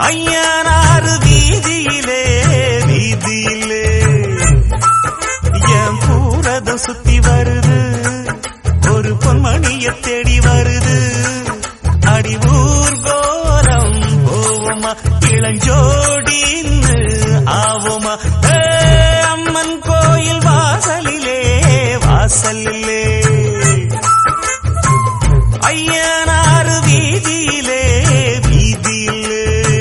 ஐயனாறு வீதியிலே வீதியிலே என் பூரதம் சுத்தி வருது ஒரு பொன்மணிய தேடி வருது அடி ஊர்கோலம் போவோமா இளஞ்சோடின்னு ஆவோமா ஏ, அம்மன் கோயில் வாசலிலே வாசலிலே ஐயனாறு வீதியிலே வீதியிலே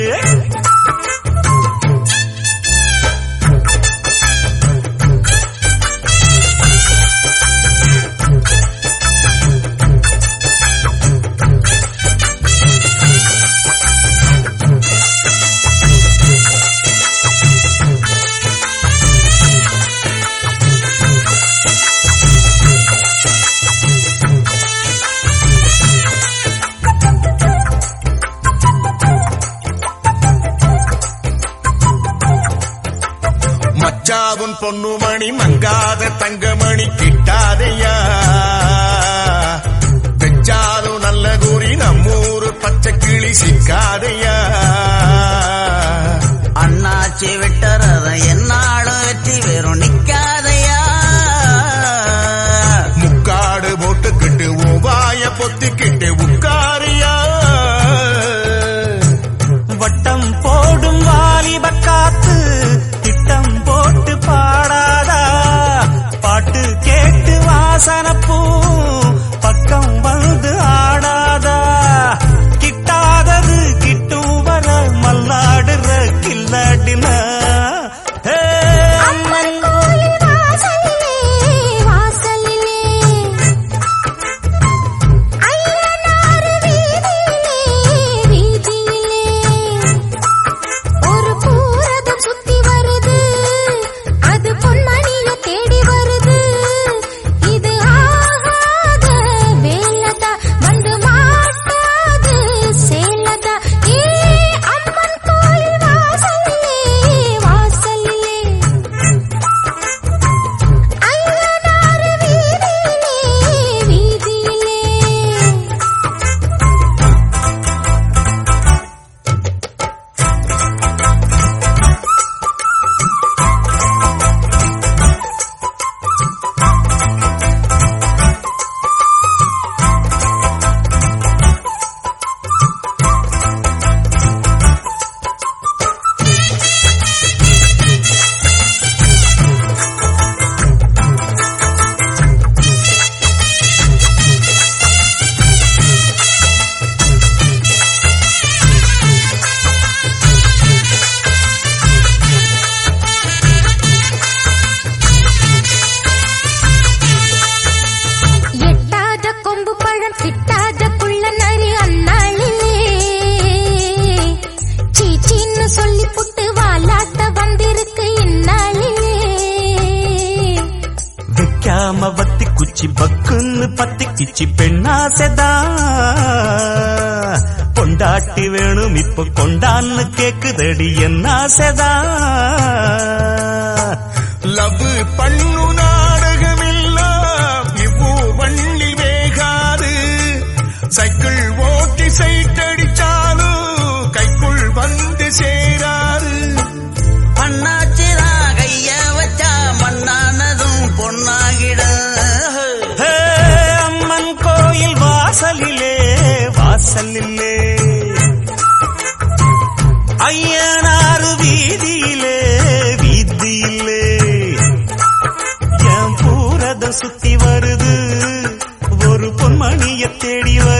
மச்சாவும் பொண்ணுமணி மங்காத தங்கமணி கிட்டாதையா வெச்சாலும் நல்ல கூறி நம்மூரு பச்சை கிளி சிக்காதையா அண்ணாச்சி விட்டறத என்னாலும் வெற்றி வெறும் நிக்காதையா முக்காடு போட்டுக்கிட்டு உபாய பொத்திக்கிட்டு உட்காரியா வட்டம் போடும் வாலிப காத்து திட்டம் போட்டு பாடாதா பாட்டு கேட்டு வாசனப்பூ பக்கம் வந்து ஆடாதா கிட்டாதது கிட்டும் வர மல்லாடுற கில்லாடினா ஹே, அம்மன் கோயில் வாசலிலே வாசலிலே ஐயனார் வீதியிலே வீதியிலே ஒரு பூரதம் சுத்தி வருது அது பொன்மணிய தேடி வருது இது ஆகாத வேலதா வந்து மாட்டாது சேலதா ஏ அம்மன் கோயில் வாசலிலே வாசலிலே ஐயனார் வீதியிலே வீதியிலே எட்டாத கொம்பு பழம் கிட்டாத குள்ள நரி அந்நாளிலே சீச்சின்னு சொல்லி புட்டு வாலாட்ட வந்திருக்கு இந்நாளிலே வைக்காம வத்தி குச்சி பக்குன்னு பத்தி கிச்சி பெண்ணாசைதா பொண்டாட்டி வேணும் இப்ப கொண்டான்னு கேக்குதடி என்ன ஆசைதா லவ் பண்ணு நாடகமெல்லாம் இவ்வூ வண்டி வேகாது சைக்கிள் ஓட்டி சைட்டடிச்சாலும் கைக்குள் வந்து சேராது அண்ணாச்சிதான் கைய வச்சா மண்ணானதும் பொன்னாகிட ஹே, அம்மன் கோயில் வாசலிலே வாசலிலே ஐயனாறு வீதியிலே வீதியிலே என் பூரதம் சுத்தி வருது ஒரு பொன்மணிய தேடி வருது